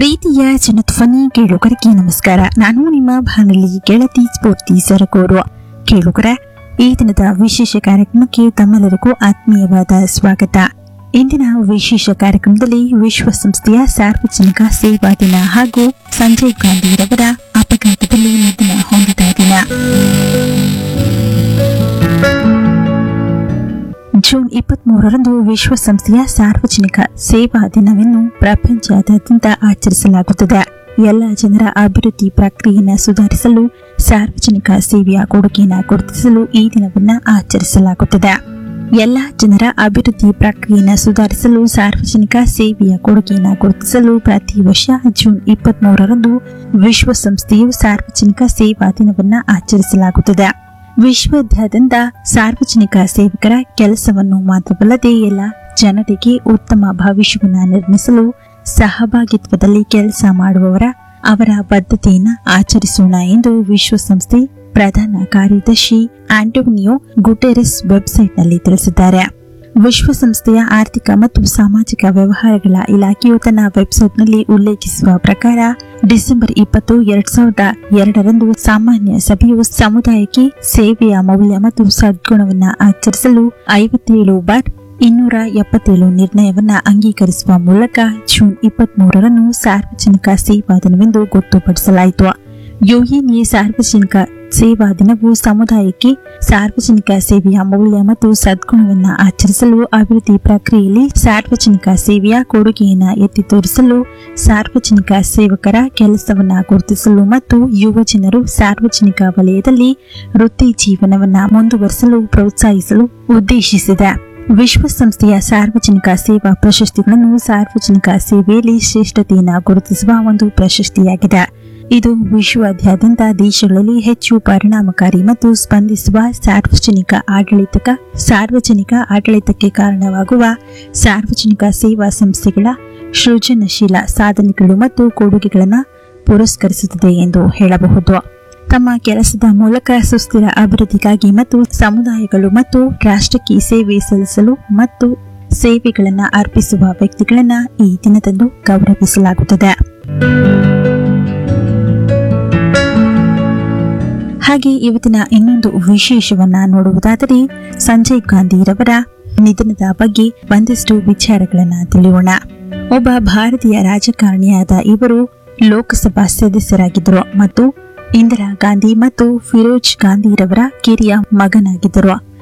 ಪ್ರೀತಿಯ ಜನಧ್ವನಿ ಕೇಳುಗರಿಗೆ ನಮಸ್ಕಾರ ನಾನು ನಿಮ್ಮ ಬಾನುಲಿ ಗೆಳತಿ ಸ್ಫೂರ್ತಿ ಸರಗೂರು ಕೇಳುಗರ ಈ ದಿನದ ವಿಶೇಷ ಕಾರ್ಯಕ್ರಮಕ್ಕೆ ತಮ್ಮೆಲ್ಲರಿಗೂ ಆತ್ಮೀಯವಾದ ಸ್ವಾಗತ ಇಂದಿನ ವಿಶೇಷ ಕಾರ್ಯಕ್ರಮದಲ್ಲಿ ವಿಶ್ವಸಂಸ್ಥೆಯ ಸಾರ್ವಜನಿಕ ಸೇವಾ ದಿನ ಹಾಗೂ ಸಂಜಯ್ ಗಾಂಧಿರವರ ಅಪಘಾತದಲ್ಲಿ ನಿಧನ ಹೊಂದಿದ ದಿನ ಜೂನ್ ಇಪ್ಪತ್ಮೂರರಂದು ವಿಶ್ವಸಂಸ್ಥೆಯ ಸಾರ್ವಜನಿಕ ಸೇವಾ ದಿನವನ್ನು ಪ್ರಪಂಚದಾದ್ಯಂತ ಆಚರಿಸಲಾಗುತ್ತದೆ ಎಲ್ಲ ಜನರ ಅಭಿವೃದ್ಧಿ ಪ್ರಕ್ರಿಯೆಯನ್ನು ಸುಧಾರಿಸಲು ಸಾರ್ವಜನಿಕ ಸೇವೆಯ ಕೊಡುಗೆಯನ್ನು ಗುರುತಿಸಲು ಈ ದಿನವನ್ನು ಆಚರಿಸಲಾಗುತ್ತದೆ ಎಲ್ಲ ಜನರ ಅಭಿವೃದ್ಧಿ ಪ್ರಕ್ರಿಯೆಯನ್ನು ಸುಧಾರಿಸಲು ಸಾರ್ವಜನಿಕ ಸೇವೆಯ ಕೊಡುಗೆಯನ್ನು ಗುರುತಿಸಲು ಪ್ರತಿ ವರ್ಷ ಜೂನ್ ಇಪ್ಪತ್ಮೂರರಂದು ವಿಶ್ವಸಂಸ್ಥೆಯು ಸಾರ್ವಜನಿಕ ಸೇವಾ ದಿನವನ್ನು ಆಚರಿಸಲಾಗುತ್ತದೆ ವಿಶ್ವದಾದ್ಯಂತ ಸಾರ್ವಜನಿಕ ಸೇವಕರ ಕೆಲಸವನ್ನು ಮಾತ್ರವಲ್ಲದೆ ಎಲ್ಲ ಜನರಿಗೆ ಉತ್ತಮ ಭವಿಷ್ಯವನ್ನು ನಿರ್ಮಿಸಲು ಸಹಭಾಗಿತ್ವದಲ್ಲಿ ಕೆಲಸ ಮಾಡುವವರ ಅವರ ಬದ್ಧತೆಯನ್ನು ಆಚರಿಸೋಣ ಎಂದು ವಿಶ್ವಸಂಸ್ಥೆ ಪ್ರಧಾನ ಕಾರ್ಯದರ್ಶಿ ಆಂಟೋನಿಯೋ ಗುಟೆರೆಸ್ ವೆಬ್ಸೈಟ್ನಲ್ಲಿ ತಿಳಿಸಿದ್ದಾರೆ ವಿಶ್ವಸಂಸ್ಥೆಯ ಆರ್ಥಿಕ ಮತ್ತು ಸಾಮಾಜಿಕ ವ್ಯವಹಾರಗಳ ಇಲಾಖೆಯು ತನ್ನ ವೆಬ್ಸೈಟ್ನಲ್ಲಿ ಉಲ್ಲೇಖಿಸುವ ಪ್ರಕಾರ ಡಿಸೆಂಬರ್ ಇಪ್ಪತ್ತು ಎರಡ್ ಸಾವಿರದ ಎರಡರಂದು ಸಾಮಾನ್ಯ ಸಭೆಯು ಸಮುದಾಯಕ್ಕೆ ಸೇವೆಯ ಮೌಲ್ಯ ಮತ್ತು ಸದ್ಗುಣವನ್ನು ಆಚರಿಸಲು ಐವತ್ತೇಳು ಬಾರ್ ಇನ್ನೂರ ಎಪ್ಪತ್ತೇಳು ನಿರ್ಣಯವನ್ನ ಅಂಗೀಕರಿಸುವ ಮೂಲಕ ಜೂನ್ ಇಪ್ಪತ್ತ್ ಮೂರರನ್ನು ಸಾರ್ವಜನಿಕ ಸೇವಾ ದಿನವೆಂದು ಗೊತ್ತುಪಡಿಸಲಾಯಿತು ಯುಎನ್ಎ ಸಾರ್ವಜನಿಕ ಸೇವಾ ದಿನವು ಸಮುದಾಯಕ್ಕೆ ಸಾರ್ವಜನಿಕ ಸೇವೆಯ ಮೌಲ್ಯ ಮತ್ತು ಸದ್ಗುಣವನ್ನು ಆಚರಿಸಲು ಅಭಿವೃದ್ಧಿ ಪ್ರಕ್ರಿಯೆಯಲ್ಲಿ ಸಾರ್ವಜನಿಕ ಸೇವೆಯ ಕೊಡುಗೆಯನ್ನು ಎತ್ತಿ ತೋರಿಸಲು ಸಾರ್ವಜನಿಕ ಸೇವಕರ ಕೆಲಸವನ್ನು ಗುರುತಿಸಲು ಮತ್ತು ಯುವ ಜನರು ಸಾರ್ವಜನಿಕ ವಲಯದಲ್ಲಿ ವೃತ್ತಿ ಜೀವನವನ್ನು ಮುಂದುವರಿಸಲು ಪ್ರೋತ್ಸಾಹಿಸಲು ಉದ್ದೇಶಿಸಿದೆ ವಿಶ್ವಸಂಸ್ಥೆಯ ಸಾರ್ವಜನಿಕ ಸೇವಾ ಪ್ರಶಸ್ತಿಗಳನ್ನು ಸಾರ್ವಜನಿಕ ಸೇವೆಯಲ್ಲಿ ಶ್ರೇಷ್ಠತೆಯನ್ನು ಗುರುತಿಸುವ ಒಂದು ಪ್ರಶಸ್ತಿಯಾಗಿದೆ ಇದು ವಿಶ್ವಾದ್ಯಂತ ದೇಶಗಳಲ್ಲಿ ಹೆಚ್ಚು ಪರಿಣಾಮಕಾರಿ ಮತ್ತು ಸ್ಪಂದಿಸುವ ಸಾರ್ವಜನಿಕ ಆಡಳಿತಕ ಸಾರ್ವಜನಿಕ ಆಡಳಿತಕ್ಕೆ ಕಾರಣವಾಗುವ ಸಾರ್ವಜನಿಕ ಸೇವಾ ಸಂಸ್ಥೆಗಳ ಸೃಜನಶೀಲ ಸಾಧನೆಗಳು ಮತ್ತು ಕೊಡುಗೆಗಳನ್ನು ಪುರಸ್ಕರಿಸುತ್ತದೆ ಎಂದು ಹೇಳಬಹುದು ತಮ್ಮ ಕೆಲಸದ ಮೂಲಕ ಸುಸ್ಥಿರ ಅಭಿವೃದ್ಧಿಗಾಗಿ ಮತ್ತು ಸಮುದಾಯಗಳು ಮತ್ತು ರಾಷ್ಟ್ರಕ್ಕೆ ಸೇವೆ ಸಲ್ಲಿಸಲು ಮತ್ತು ಸೇವೆಗಳನ್ನು ಅರ್ಪಿಸುವ ವ್ಯಕ್ತಿಗಳನ್ನು ಈ ದಿನದಂದು ಗೌರವಿಸಲಾಗುತ್ತದೆ ಹಾಗೆ ಇವತ್ತಿನ ಇನ್ನೊಂದು ವಿಶೇಷವನ್ನ ನೋಡುವುದಾದರೆ ಸಂಜಯ್ ಗಾಂಧಿರವರ ನಿಧನದ ಬಗ್ಗೆ ಒಂದಷ್ಟು ವಿಚಾರಗಳನ್ನ ತಿಳಿಯೋಣ ಒಬ್ಬ ಭಾರತೀಯ ರಾಜಕಾರಣಿಯಾದ ಇವರು ಲೋಕಸಭಾ ಸದಸ್ಯರಾಗಿದ್ದರು ಮತ್ತು ಇಂದಿರಾ ಗಾಂಧಿ ಮತ್ತು ಫಿರೋಜ್ ಗಾಂಧಿರವರ ಕಿರಿಯ ಮಗನಾಗಿದ್ದರು